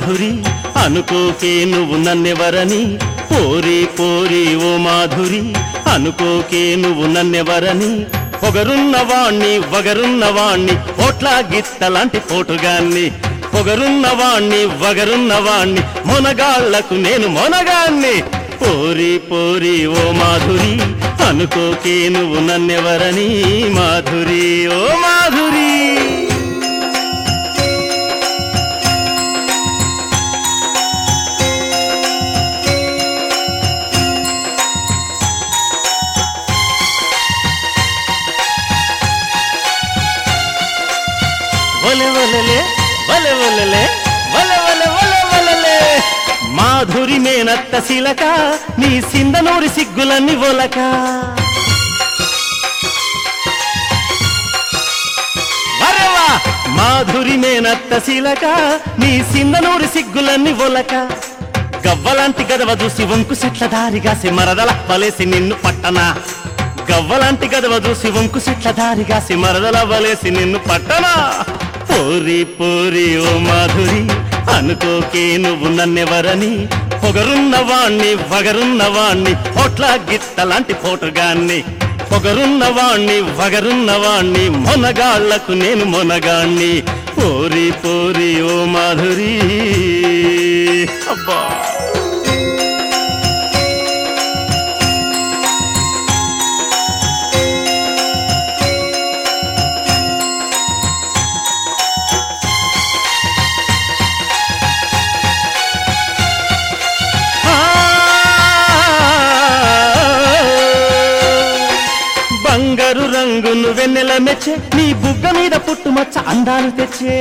మాధురి అనుకోకే నువ్వు నన్నెవరని పోరి పోరి ఓ మాధురి అనుకోకే నువ్వు నన్నెవరని పొగరున్నవాణ్ణి వగరున్నవాణ్ణి ఓట్లా గిత్తలాంటి పోటుగాన్ని పొగరున్నవాణ్ణి వగరున్నవాణ్ణి మొనగాళ్లకు నేను మొనగాన్ని పోరి పోరి ఓ మాధురి అనుకోకే నువ్వు నన్నెవరని మాధురి ఓ మాధురి ఒలె ఒలెలే ఒలె ఒలెలే ఒలె ఒలె ఒలె ఒలెలే మాధురి మేనత్త శిలక నీ సిందనూరి సిగ్గులన్నీ ఒలక వరవా మాధురి మేనత్త శిలక నీ సిందనూరి సిగ్గులన్నీ ఒలక గవ్వలాంటి గదవ చూసి వంకు సెట్ల దారిగాసి మరదల పలేసి నిన్ను పట్టనా గవ్వలాంటి గదవ చూసి వంకు సెట్ల దారిగాసి మరదల వలేసి నిన్ను పట్టనా పోరి పోరి ఓ మాధురి అనుకోకే నువ్వు నన్నెవరని పొగరున్నవాణ్ణి వగరున్నవాణ్ణి పొట్ల గిత్తలాంటి పోటుగాన్ని పొగరున్నవాణ్ణి వగరున్నవాణ్ణి మొనగాళ్లకు నేను మొనగాణ్ణి పోరి పోరి ఓ మాధురి అబ్బా బంగారు రంగును వెన్నెల మెచ్చే నీ బుగ్గ మీద పుట్టుమచ్చ అందాలు తెచ్చే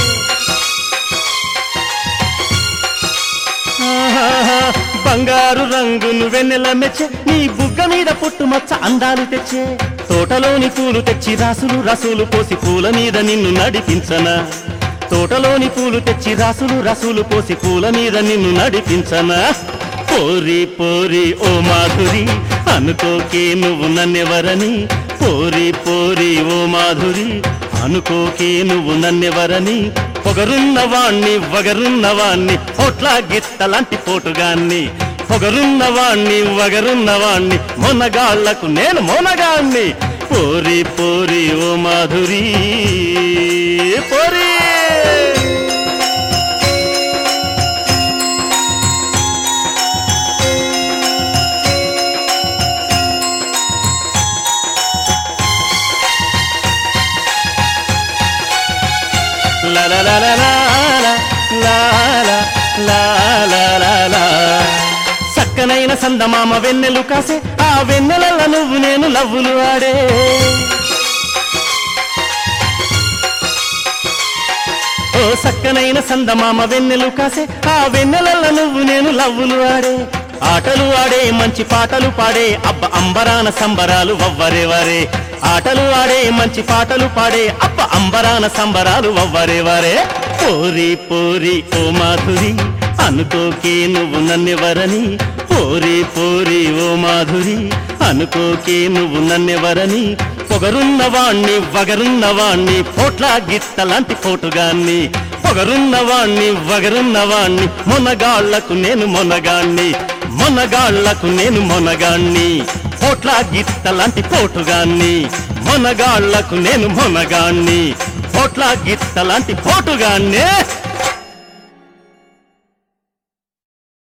ఆహాహా, బంగారు రంగును వెన్నెల మెచ్చే నీ బుగ్గ మీద పుట్టుమచ్చ అందాలు తెచ్చే తోటలోని పూలు తెచ్చి రాసులు రసులు పోసి పూల మీద నిన్ను నడిపించనా తోటలోని పూలు తెచ్చి రాసులు రసులు పోసి పూల మీద నిన్ను నడిపించనా పోరి పోరి ఓ మాధురి అనుకోకే నువ్వు నన్నెవరని పోరి పోరి ఓ మాధురి అనుకోకే నువ్వు నన్నెవరని పొగరున్నవాణ్ణి వగరున్నవాణ్ణి పొట్ల గిత్తలాంటి పోటుగాన్ని పొగరున్నవాణ్ణి వగరున్నవాణ్ణి మొనగాళ్లకు నేను మొనగాణ్ణి పోరి పోరి ఓ మాధురి పోరి La la la la la la la la la la la la చక్కనైన సందమామ వెన్నెలు కాసే ఆ వెన్నెలల్ల నువ్వు నేను లవ్వులు ఆడే ఓ సక్కనైన సందమామ వెన్నెలు కాసే ఆ వెన్నెలల్ల నువ్వు నేను లవ్వులు ఆడే ఆటలు ఆడే మంచి పాటలు పాడే అబ్బ అంబరాన సంబరాలు వవ్వరే వరే ఆటలు ఆడే మంచి పాటలు పాడే అబ్బ అంబరాన సంబరాలు వవ్వరే వరే పోరి పోరి ఓ మాధురి అనుకోకే నువ్వు నన్నెవరని పోరి పోరి ఓ మాధురి అనుకోకే నువ్వు నన్నెవరని పొగరున్నవాణ్ణి వగరున్నవాణ్ణి పోట్ల గిత్తలాంటి పోటుగాన్ని పొగరున్నవాణ్ణి వగరున్నవాణ్ణి మొనగాళ్లకు నేను మొనగాణ్ణి మొనగాళ్లకు నేను మొనగాణ్ణి పోట్ల గిత్తలాంటి పోటుగాన్ని మొనగాళ్లకు నేను మొనగాణ్ణి పోట్ల గిత్తలాంటి పోటుగాన్నే